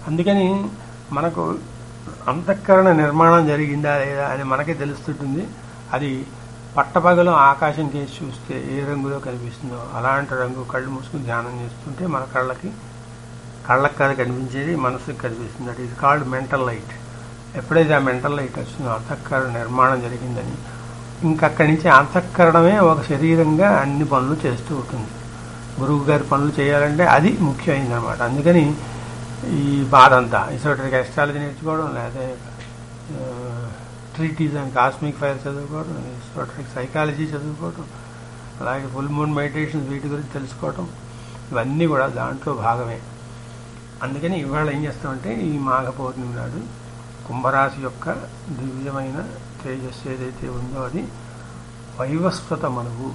అందుకని మనకు అంతఃకరణ నిర్మాణం జరిగిందా లేదా అని మనకే తెలుస్తుంటుంది అది పట్టపగలు ఆకాశం కేసి చూస్తే ఏ రంగులో కనిపిస్తుందో అలాంటి రంగు కళ్ళు మూసుకుని ధ్యానం చేస్తుంటే మన కళ్ళకి కళ్ళకి కాదు కనిపించేది మనసుకి కనిపిస్తుంది that is called mental light ఎప్పుడైతే ఆ మెంటల్ లైట్ వచ్చిందో అంతఃకరణ నిర్మాణం జరిగిందని ఇంకక్కడి నుంచి అంతఃకరణమే ఒక శరీరంగా అన్ని పనులు చేస్తూ ఉంటుంది గురువు గారి పనులు చేయాలంటే అది ముఖ్యమైనదన్నమాట అందుకని ఈ బాధ అంతా ఇసోటరికి ఎస్ట్రాలజీ నేర్చుకోవడం లేదా ట్రీటీస్ అండ్ కాస్మిక్ ఫైర్ చదువుకోవడం ఇసోటరిక్ సైకాలజీ చదువుకోవడం అలాగే ఫుల్ మూన్ మెడిటేషన్స్ వీటి గురించి తెలుసుకోవడం ఇవన్నీ కూడా దాంట్లో భాగమే అందుకని ఇవాళ ఏం చేస్తామంటే ఈ మాఘ పౌర్ణమి నాడు కుంభరాశి యొక్క దివ్యమైన తేజస్సు ఏదైతే ఉందో అది వైవస్వత మనువు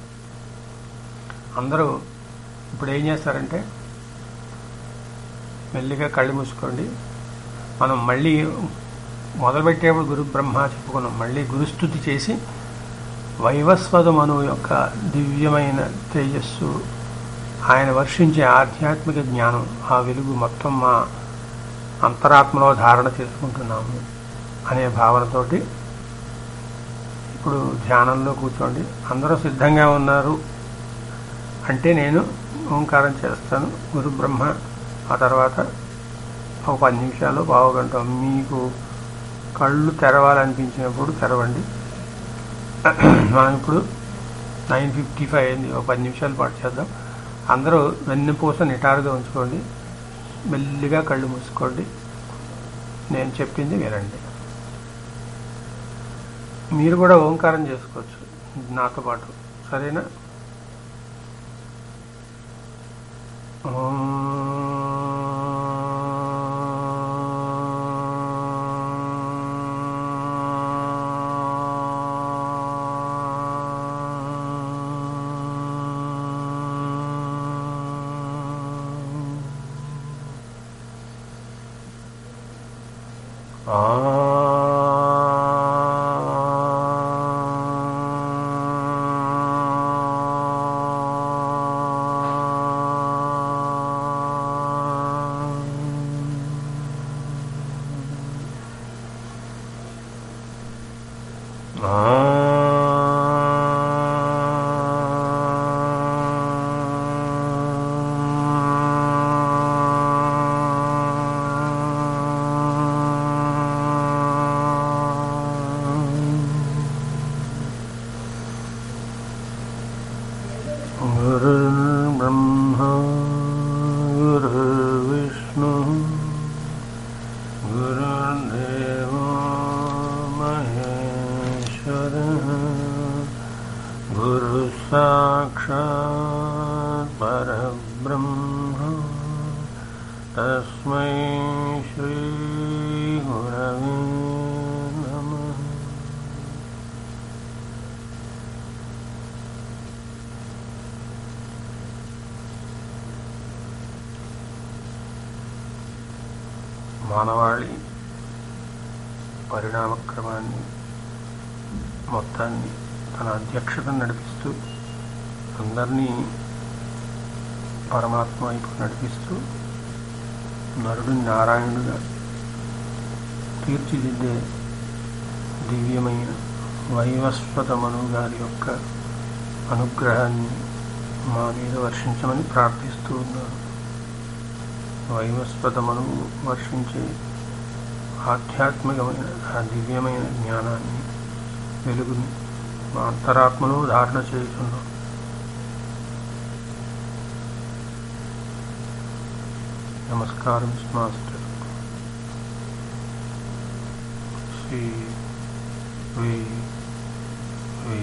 అందరూ ఇప్పుడు ఏం చేస్తారంటే మెల్లిగా కళ్ళు మూసుకోండి మనం మళ్ళీ మొదలుపెట్టేప్పుడు గురు బ్రహ్మ చెప్పుకున్నాం మళ్ళీ గురుస్థుతి చేసి వైవస్వత మనువు యొక్క దివ్యమైన తేజస్సు ఆయన వర్షించే ఆధ్యాత్మిక జ్ఞానం ఆ వెలుగు మొత్తం మా అంతరాత్మలో ధారణ చేసుకుంటున్నాము అనే భావనతోటి ఇప్పుడు ధ్యానంలో కూర్చోండి అందరూ సిద్ధంగా ఉన్నారు అంటే నేను ఓంకారం చేస్తాను గురు బ్రహ్మ ఆ తర్వాత ఒక పది నిమిషాలు పావు గంట మీకు కళ్ళు తెరవాలనిపించినప్పుడు తెరవండి మనం ఇప్పుడు నైన్ ఫిఫ్టీ ఫైవ్ అయింది ఒక పది నిమిషాల పాటు చేద్దాం అందరూ వెన్నెపూస నిటారుగా ఉంచుకోండి మెల్లిగా కళ్ళు మూసుకోండి నేను చెప్పింది వినండి మీరు కూడా ఓంకారం చేసుకోవచ్చు నాతో పాటు సరేనా ఓం गुरुर्ब्रह्मा गुरुर्विष्णु गुरुर्देवो महेश्वरः गुरुसाक्षात् परब्रह्म तस्मै श्रीगुरवे नमः మానవాళి పరిణామక్రమాన్ని మొత్తాన్ని తన అధ్యక్షతను నడిపిస్తూ అందరినీ పరమాత్మ వైపు నడిపిస్తూ నరుడు నారాయణుడుగా తీర్చిదిద్దే దివ్యమైన వైవస్వత మనువు గారి యొక్క అనుగ్రహాన్ని మా మీద వర్షించమని ప్రార్థిస్తూ ఉన్నాను వైవస్వతమను వర్షించే ఆధ్యాత్మికమైన ఆ దివ్యమైన జ్ఞానాన్ని వెలుగుని మా అంతరాత్మలో ధారణ చేస్తున్నాం నమస్కారం మాస్టర్ శ్రీ వే వే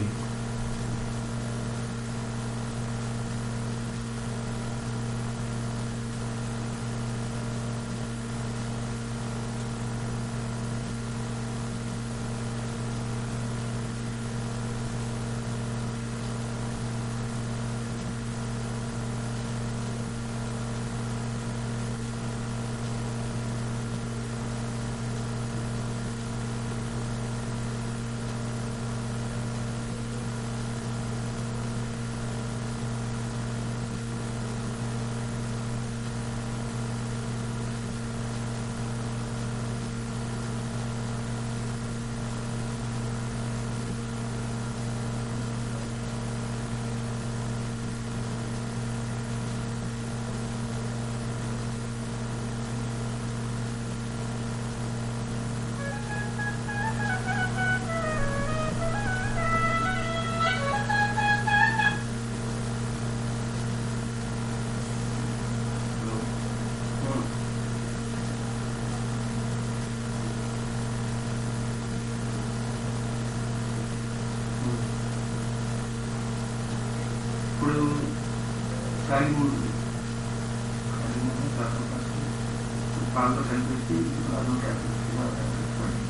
పాలతో కలిపేసి అదో ట్యాబ్లెట్ ఇవాళ ట్యాబ్లెట్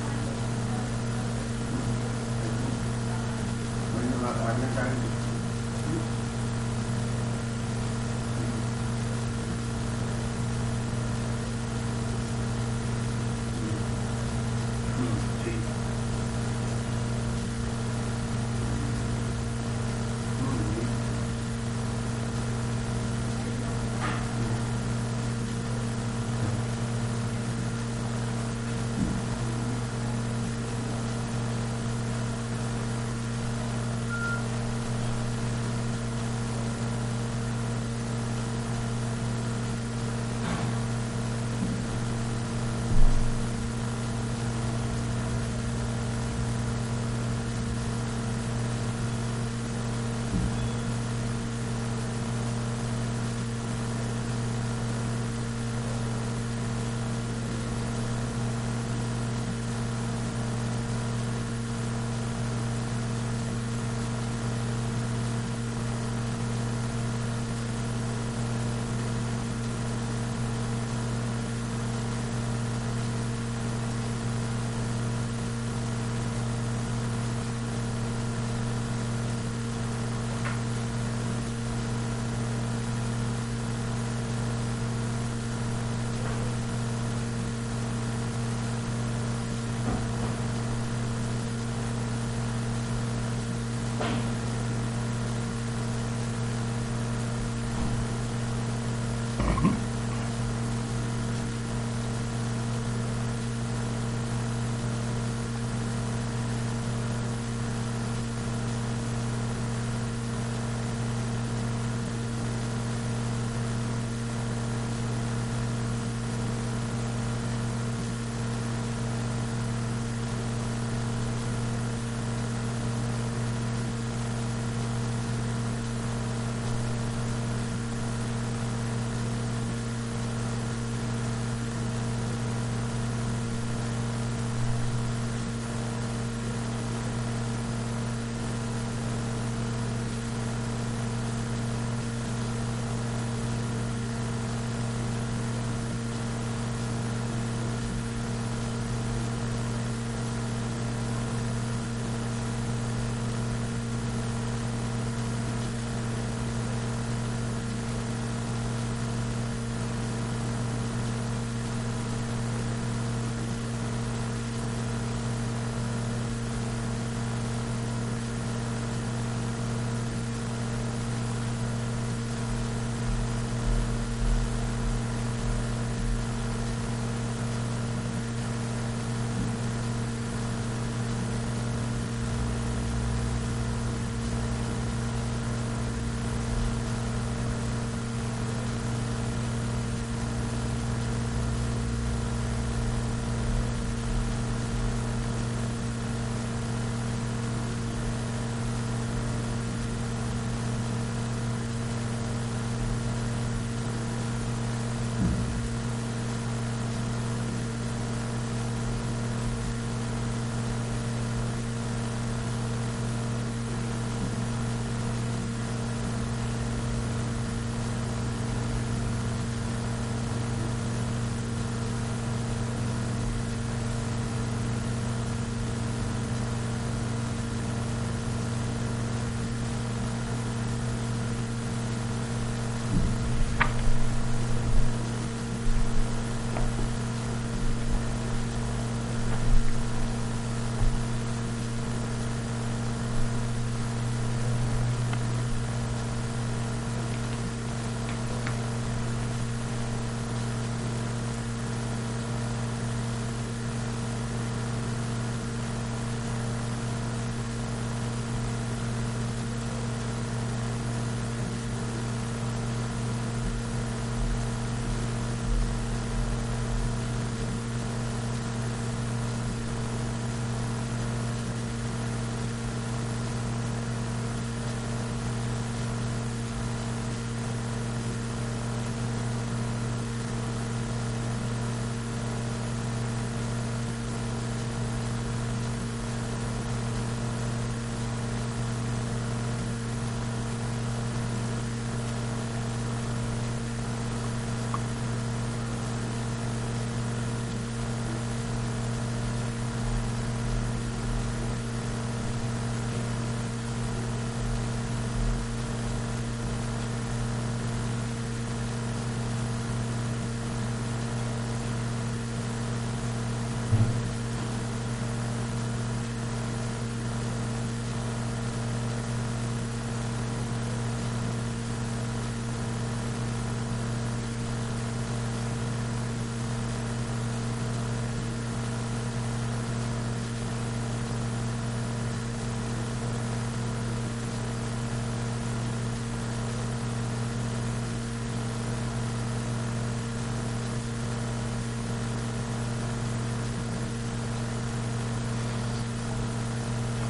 మళ్ళీ వాళ్ళ ఆర్డర్ టాబ్లెట్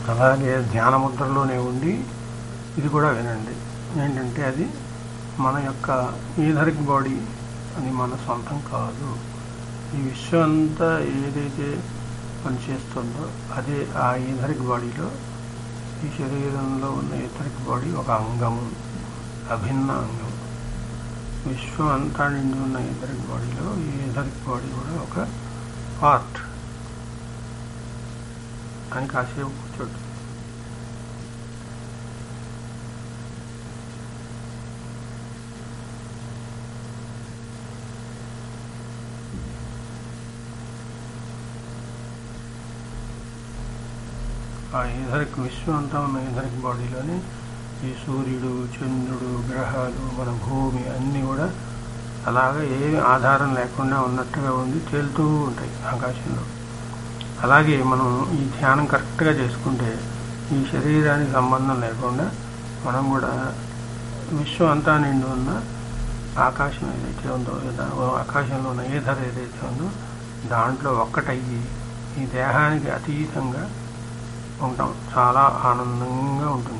అలాగే ధ్యాన ముద్రలోనే ఉండి ఇది కూడా వినండి ఏంటంటే అది మన యొక్క ఈథరిక్ బాడీ అని మన సొంతం కాదు ఈ విశ్వం అంతా ఏదైతే పనిచేస్తుందో అదే ఆ ఈథరిక్ బాడీలో ఈ శరీరంలో ఉన్న ఈథరిక్ బాడీ ఒక అంగము అభిన్న అంగం విశ్వం అంతా నిండి ఉన్న ఈథరిక్ బాడీలో ఈ ఈథరిక్ బాడీ కూడా ఒక పార్ట్ అని కాసేపు కూర్చోడు ఆ ఈధరిక్ విశ్వం అంతా ఉన్న ఈధరిక్ బాడీలోనే ఈ సూర్యుడు చంద్రుడు గ్రహాలు మన భూమి అన్నీ కూడా అలాగే ఏమి ఆధారం లేకుండా ఉన్నట్టుగా ఉండి తేలుతూ ఉంటాయి ఆకాశంలో అలాగే మనం ఈ ధ్యానం కరెక్ట్గా చేసుకుంటే ఈ శరీరానికి సంబంధం లేకుండా మనం కూడా విశ్వం అంతా నిండి ఉన్న ఆకాశం ఏదైతే ఉందో దా- ఆకాశంలో ఉన్న ఏధర ఏదైతే ఉందో దాంట్లో ఒక్కటయ్యి ఈ దేహానికి అతీతంగా ఉంటాం చాలా ఆనందంగా ఉంటుంది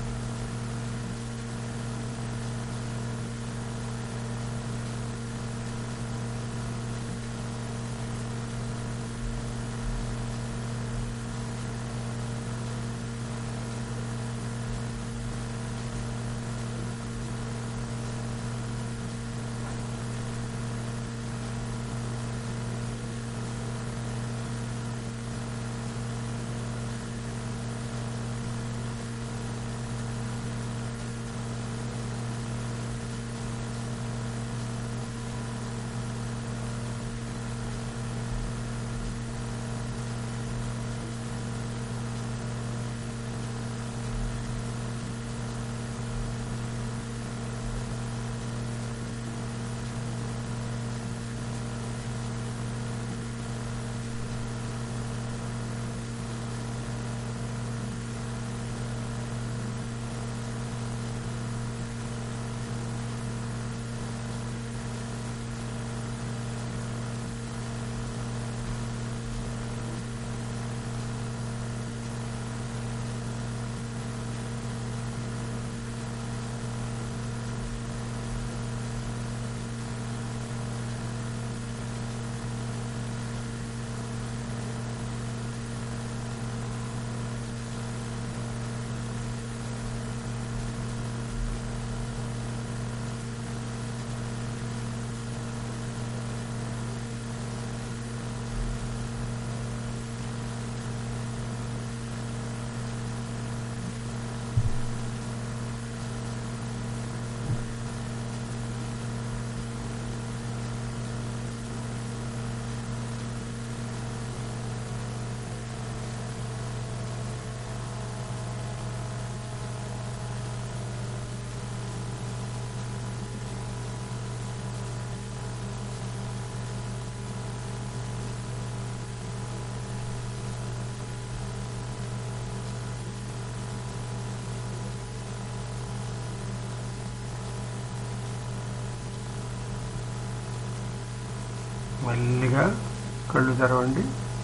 మెల్లిగా కళ్ళు తెరవండి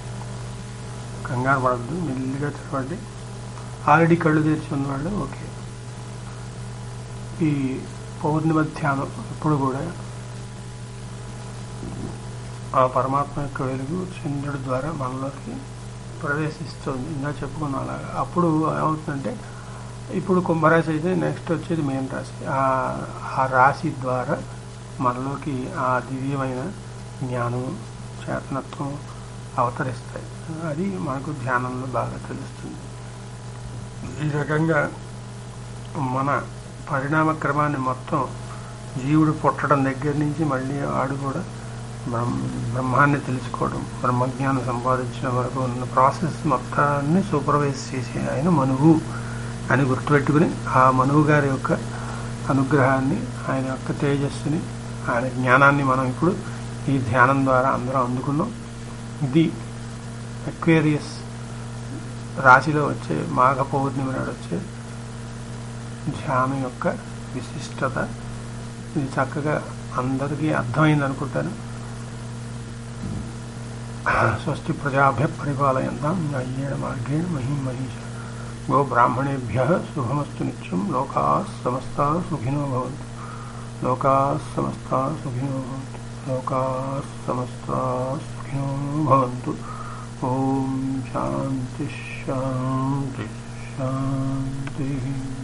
కంగారు పడద్దు మెల్లిగా తెరవండి ఆల్రెడీ కళ్ళు తెరిచి ఉన్నవాళ్ళు ఓకే ఈ పౌర్ణిమ ధ్యానం ఇప్పుడు కూడా ఆ పరమాత్మ యొక్క వెలుగు చంద్రుడి ద్వారా మనలోకి ప్రవేశిస్తుంది ఇంకా చెప్పుకున్నాం అలాగా అప్పుడు ఏమవుతుందంటే ఇప్పుడు కుంభరాశి అయితే నెక్స్ట్ వచ్చేది మెయిన్ రాశి ఆ ఆ రాశి ద్వారా మనలోకి ఆ దివ్యమైన జ్ఞానం చేతనత్వం అవతరిస్తాయి అది మనకు ధ్యానంలో బాగా తెలుస్తుంది ఈ రకంగా మన పరిణామ క్రమాన్ని మొత్తం జీవుడు పుట్టడం దగ్గర నుంచి మళ్ళీ ఆడు కూడా బ్రహ్మ బ్రహ్మాన్ని తెలుసుకోవడం బ్రహ్మజ్ఞానం సంపాదించిన వరకు ఉన్న ప్రాసెస్ మొత్తాన్ని సూపర్వైజ్ చేసే ఆయన మనువు అని గుర్తుపెట్టుకుని ఆ మనువు గారి యొక్క అనుగ్రహాన్ని ఆయన యొక్క తేజస్సుని ఆయన జ్ఞానాన్ని మనం ఇప్పుడు ఈ ధ్యానం ద్వారా అందరం అందుకున్నాం ఇది అక్వేరియస్ రాశిలో వచ్చే మాఘ పౌర్ణమి నాడు వచ్చే ధ్యానం యొక్క విశిష్టత ఇది చక్కగా అందరికీ అర్థమైంది అనుకుంటాను స్వస్తి ప్రజాభ్య పరిపాలయంతాం అయ్యేణ మార్గేణ మహిం మహిష గో బ్రాహ్మణేభ్య శుభమస్తు నిత్యం లోకా సమస్త సుఖినో భవంతు లోకా సమస్త సుఖినో భవంతు లోకా సమస్త సుఖినో భవంతు ఓం శాంతి శాంతి శాంతి